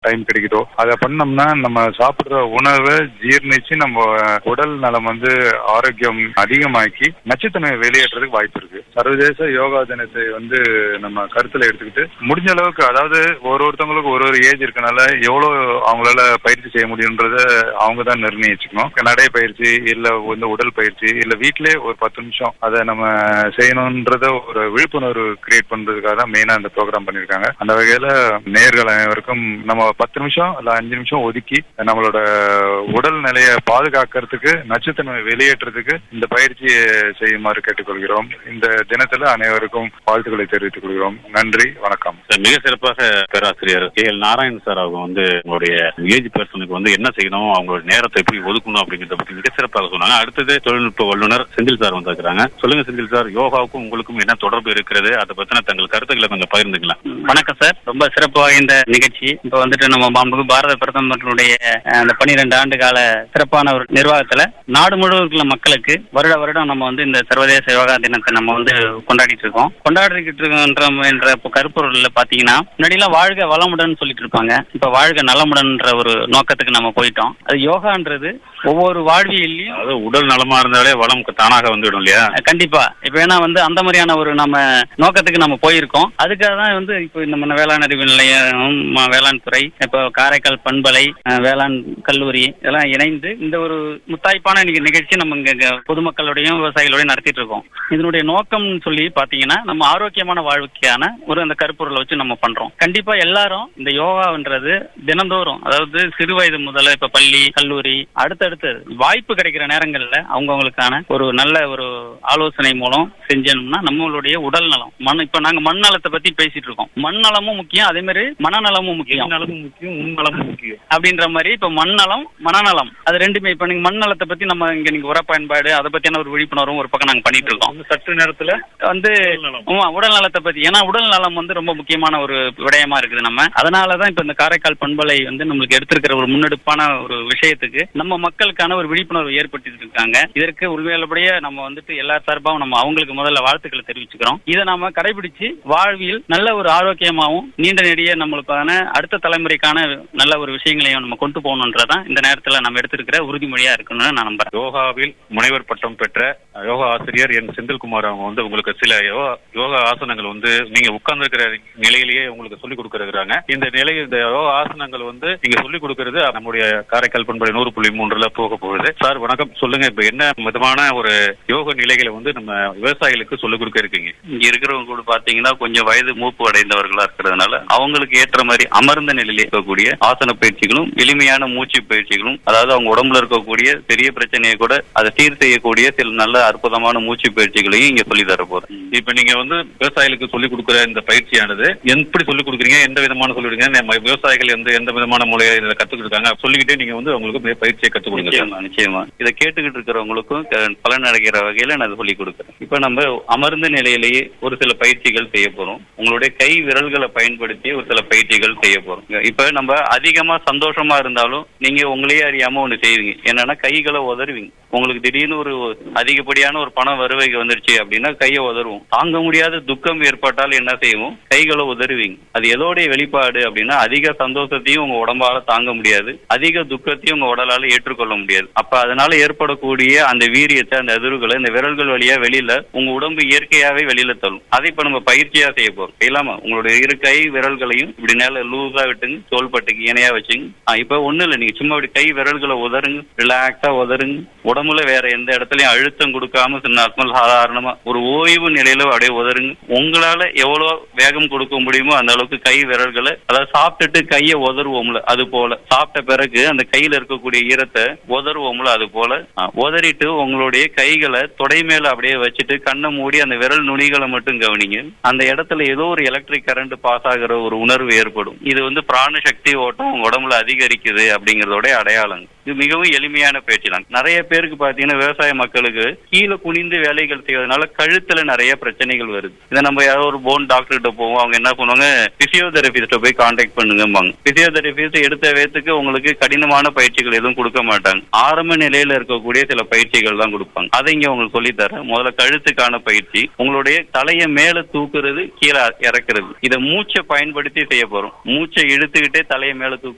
Time கிடைக்குதோ அதை பண்ணோம்னா நம்ம சாப்பிடுற உணவை ஜீர்ணிச்சு நம்ம உடல் நலம் வந்து ஆரோக்கியம் அதிகமாக்கி நச்சுத்தன்மை வெளியேற்றதுக்கு வாய்ப்பு இருக்கு சர்வதேச யோகா தினத்தை வந்து நம்ம கருத்துல எடுத்துக்கிட்டு முடிஞ்ச அளவுக்கு அதாவது ஒரு ஒருத்தவங்களுக்கு ஒரு ஒரு ஏஜ் இருக்கனால எவ்வளவு அவங்களால பயிற்சி செய்ய முடியுன்றத அவங்க தான் நிர்ணயிச்சுக்கணும் நடை பயிற்சி இல்ல வந்து உடல் பயிற்சி இல்ல வீட்டிலே ஒரு பத்து நிமிஷம் அதை நம்ம செய்யணுன்றத ஒரு விழிப்புணர்வு கிரியேட் பண்றதுக்காக தான் மெயினா இந்த ப்ரோக்ராம் பண்ணிருக்காங்க அந்த வகையில நேர்கள் அனைவருக்கும் நம்ம பத்து நிமிஷம் இல்ல அஞ்சு நிமிஷம் ஒதுக்கி நம்மளோட உடல் நிலையை பாதுகாக்கிறதுக்கு நச்சுத்தன்மை வெளியேற்றதுக்கு இந்த பயிற்சியை செய்யுமாறு கேட்டுக்கொள்கிறோம் இந்த தினத்துல அனைவருக்கும் வாழ்த்துக்களை தெரிவித்துக் கொள்கிறோம் நன்றி வணக்கம் சார் மிக சிறப்பாக பேராசிரியர் கே எல் நாராயண் சார் அவங்க வந்து உங்களுடைய ஏஜ் பர்சனுக்கு வந்து என்ன செய்யணும் அவங்களோட நேரத்தை எப்படி ஒதுக்கணும் அப்படிங்கிறத பத்தி மிக சிறப்பாக சொன்னாங்க அடுத்தது தொழில்நுட்ப வல்லுநர் செந்தில் சார் வந்திருக்கிறாங்க சொல்லுங்க செந்தில் சார் யோகாவுக்கும் உங்களுக்கும் என்ன தொடர்பு இருக்கிறது அதை பத்தின தங்கள் கருத்துக்களை கொஞ்சம் பகிர்ந்துக்கலாம் வணக்கம் சார் ரொம்ப சிறப்பு வாய்ந்த நிகழ்ச்சி இப்போ வந்துட்டு நம்ம மாண்புமிகு பாரத பிரதமருடைய அஹ், அந்த பனிரெண்டு ஆண்டு கால சிறப்பான ஒரு நிர்வாகத்துல நாடு முழுவதும் உள்ள மக்களுக்கு வருட வருடம் நம்ம வந்து இந்த சர்வதேச யோகா தினத்தை நம்ம வந்து கொண்டாடிட்டு இருக்கோம் கொண்டாடிக்கிட்டு இருக்கோன்ற என்ற இப்போ கருப்பொருள்ல பாத்தீங்கன்னா முன்னாடிலாம் வாழ்க வளமுடன் சொல்லிட்டு இருப்பாங்க இப்ப வாழ்க நலமுடன்ற ஒரு நோக்கத்துக்கு நம்ம போயிட்டோம் அது யோகான்றது ஒவ்வொரு வாழ்வியல்லையும் அதாவது உடல் நலமா இருந்தாலே வளம் தானாக வந்துவிடும் இல்லையா கண்டிப்பா இப்ப ஏன்னா வந்து அந்த மாதிரியான ஒரு நம்ம நோக்கத்துக்கு நம்ம போயிருக்கோம் அதுக்காக தான் வந்து இப்போ நம்ம வேளாண் அறிவு நிலையம் ம- வேளாண் துறை இப்போ காரைக்கால் பண்பலை அஹ், வேளாண் கல்லூரி இதெல்லாம் இணைந்து இந்த ஒரு முத்தாய்ப்பான நிக- நிகழ்ச்சி நம்ம இங்க இங்க பொதுமக்களோடையும் விவசாயிகளோடையும் நடத்திட்டு இருக்கோம் இதனுடைய நோக்கம்னு சொல்லி பாத்தீங்கன்னா நம்ம ஆரோக்கியமான வாழ்க்கையான ஒரு அந்த கருப்பொருளை வச்சு நம்ம பண்றோம் கண்டிப்பா எல்லாரும் இந்த யோகான்றது தினந்தோறும் அதாவது சிறு வயது முதல்ல இப்ப பள்ளி கல்லூரி அடுத்தடுத்து வாய்ப்பு கிடைக்கிற நேரங்கள்ல அவங்கவுங்களுக்கான ஒரு நல்ல ஒரு ஆலோசனை மூலம் செஞ்சோம்னா நம்மளுடைய உடல் நலம் மண் இப்ப நாங்க மண் நலத்தை பத்தி பேசிட்டு இருக்கோம் மண் நலமும் முக்கியம் அதே மாதிரி மனநலமும் முக்கியம் நலமும் முக்கியம் உன் நலமும் முக்கியம் அப்படின்ற மாதிரி இப்ப மண்ணலம் மனநலம் அது ரெண்டுமே இப்ப நீங்க மண் நலத்தை பத்தி நம்ம இங்க நீங்க உர பயன்பாடு அதை பத்தியான ஒரு விழிப்புணர்வும் ஒரு பக்கம் நாங்க பண்ணிட்டு இருக்கோம் சற்று நேரத்துல வந்து நலம். ஆமா உடல் நலத்தை பத்தி ஏன்னா உடல் நலம் வந்து ரொம்ப முக்கியமான ஒரு விடயமா இருக்குது நம்ம அதனாலதான் இப்ப இந்த காரைக்கால் பண்பலை வந்து நம்மளுக்கு எடுத்திருக்கிற ஒரு முன்னெடுப்பான ஒரு விஷயத்துக்கு நம்ம மக்களுக்கான ஒரு விழிப்புணர்வு ஏற்படுத்திட்டு இருக்காங்க இதற்கு உண்மையிலபடியே நம்ம வந்துட்டு எல்லா சார்பாகவும் நம்ம அவங்களுக்கு முதல்ல வாழ்த்துக்களை தெரிவிச்சுக்கிறோம் இதை நாம கடைபிடிச்சு வாழ்வியல் நல்ல ஒரு ஆரோக்கியமாவும் நீண்ட நெடிய நம்மளுக்கான அடுத்த தலைமுறைக்கான நல்ல ஒரு விஷயங்களையும் நம்ம கொண்டு போகணுன்றதான் இந்த நேரத்துல நம்ம எடுத்திருக்கிற உறுதிமொழியா இருக்கணும்னு நான் நம்புறேன் யோகாவில் முனைவர் பட்டம் பெற்ற யோகா ஆசிரியர் என் செந்தில்குமார் அவங்க வந்து உங்களுக்கு சில யோகா யோகா ஆசனங்கள் வந்து நீங்க உட்கார்ந்துருக்கிற நிலையிலேயே உங்களுக்கு சொல்லிக் கொடுக்கறாங்க இந்த நிலை இந்த யோகா ஆசனங்கள் வந்து நீங்க சொல்லிக் கொடுக்கறது நம்முடைய காரைக்கால் பண்பலை நூறு புள்ளி மூன்றுல போக போகுது சார் வணக்கம் சொல்லுங்க இப்ப என்ன விதமான ஒரு யோக நிலைகளை வந்து நம்ம விவசாயிகளுக்கு சொல்லிக் கொடுக்க இருக்கீங்க இங்க இருக்கிறவங்க கூட பாத்தீங்கன்னா கொஞ்சம் வயது மூப்பு அடைந்தவர்களா இருக்கிறதுனால அவங்களுக்கு ஏற்ற மாதிரி அமர்ந்த நிலையில இருக்கக்கூடிய ஆசன பயிற்சிகளும் எளிமையான மூச்சு பயிற்சிகளும் அதாவது அவங்க உடம்புல இருக்கக்கூடிய பெரிய பிரச்சனையை கூட அதை சீர் செய்யக்கூடிய சில நல்ல அற்புதமான மூச்சு பயிற்சிகளையும் இங்க சொல்லி தர போறேன் இப்ப நீங்க வந்து விவசாயிகளுக்கு சொல்லிக் கொடுக்கிற இந்த பயிற்சியானது எப்படி சொல்லிக் கொடுக்குறீங்க எந்த விதமான சொல்லிக் கொடுக்குறீங்க நம்ம விவசாயிகள் எந்த எந்த விதமான முறையை இதை கத்துக்கிட்டு இருக்காங்க சொல்லிக்கிட்டே நீங்க வந்து அவங்களுக்கு மே- பயிற்சியை கத்துக் கொடுங்க சார். நிச்சயமா நிச்சயமா இதை கேட்டுக்கிட்டு இருக்கிறவங்களுக்கும் க- பலன் அடைகிற வகையில நான் இதை சொல்லி கொடுக்குறேன் இப்ப நம்ம அமர்ந்த நிலையிலேயே ஒரு சில பயிற்சிகள் செய்ய போறோம் உங்களுடைய கை விரல்களை பயன்படுத்தி ஒரு சில பயிற்சிகள் செய்ய போறோம் இப்ப நம்ம அதிகமா சந்தோஷமா இருந்தாலும் நீங்க உங்களையே அறியாம ஒண்ணு செய்வீங்க என்னன்னா கைகளை உதறுவீங்க உங்களுக்கு திடீர்னு ஒரு அதிகப்படியான ஒரு பண வருவாய்க்கு வந்துருச்சு அப்படின்னா கையை உதறுவோம் தாங்க முடியாத துக்கம் ஏற்பட்டால் என்ன செய்வோம் கைகளை உதறுவீங்க அது எதோடைய வெளிப்பாடு அப்படின்னா அதிக சந்தோஷத்தையும் உங்க உடம்பால தாங்க முடியாது அதிக துக்கத்தையும் உங்க உடலால ஏற்றுக்கொள்ள முடியாது அப்ப அதனால ஏற்படக்கூடிய அந்த வீரியத்தை அந்த அதிர்வுகளை இந்த விரல்கள் வழியா வெளியில உங்க உடம்பு இயற்கையாவே வெளியில தள்ளும் அதை இப்ப நம்ம பயிற்சியா செய்ய போறோம் இல்லாம உங்களுடைய இரு கை விரல்களையும் இப்படி நேர லூஸா விட்டுங்க தோள்பட்டுக்கு இணையா வச்சுங்க ஆ, இப்ப ஒண்ணு இல்ல நீங்க சும்மா இப்படி கை விரல்களை உதறுங்க ரிலாக்ஸா உதறுங்க உடம்புல வேற எந்த இடத்துலயும் அழுத்தம் கொடுக்காம சின்ன சாதாரணமா ஒரு ஓய்வு நிலையில அப்படியே உதறுங்க உங்களால எவ்வளவு வேகம் கொடுக்க முடியுமோ அந்த அளவுக்கு கை விரல்களை அதாவது சாப்பிட்டுட்டு கையை உதறுவோம்ல அது போல சாப்பிட்ட பிறகு அந்த கையில இருக்கக்கூடிய ஈரத்தை உதறுவோம்ல அது போல ஆ, உதறிட்டு உங்களுடைய கைகளை தொடை மேல அப்படியே வச்சுட்டு கண்ணை மூடி அந்த விரல் நுனிகளை மட்டும் கவனிங்க அந்த இடத்துல ஏதோ ஒரு எலக்ட்ரிக் கரண்ட் பாஸ் ஆகிற ஒரு உணர்வு ஏற்படும் இது வந்து பிராண சக்தி ஓட்டம் உங்க உடம்புல அதிகரிக்குது அப்படிங்கறதோட அடையாளம் இது மிகவும் எளிமையான பயிற்சி தான் நிறைய பேருக்கு பாத்தீங்கன்னா விவசாய மக்களுக்கு கீழே குனிந்து வேலைகள் செய்வதனால கழுத்துல நிறைய பிரச்சனைகள் வருது இதை நம்ம யாரோ ஒரு போன் டாக்டர் கிட்ட போவோம் அவங்க என்ன பண்ணுவாங்க பிசியோதெரபிஸ்ட போய் கான்டாக்ட் பண்ணுங்கம்பாங்க பிசியோதெரபிஸ்ட் எடுத்த வேத்துக்கு உங்களுக்கு கடினமான பயிற்சிகள் எதுவும் கொடுக்க மாட்டாங்க ஆரம்ப நிலையில இருக்கக்கூடிய சில பயிற்சிகள் தான் கொடுப்பாங்க அதை இங்க உங்களுக்கு சொல்லி தரேன் முதல்ல கழுத்துக்கான பயிற்சி உங்களுடைய தலையை மேல தூக்குறது கீழே இறக்குறது இதை மூச்சை பயன்படுத்தி செய்ய போறோம் மூச்சை இழுத்துக்கிட்டே தலையை மேல தூக்கு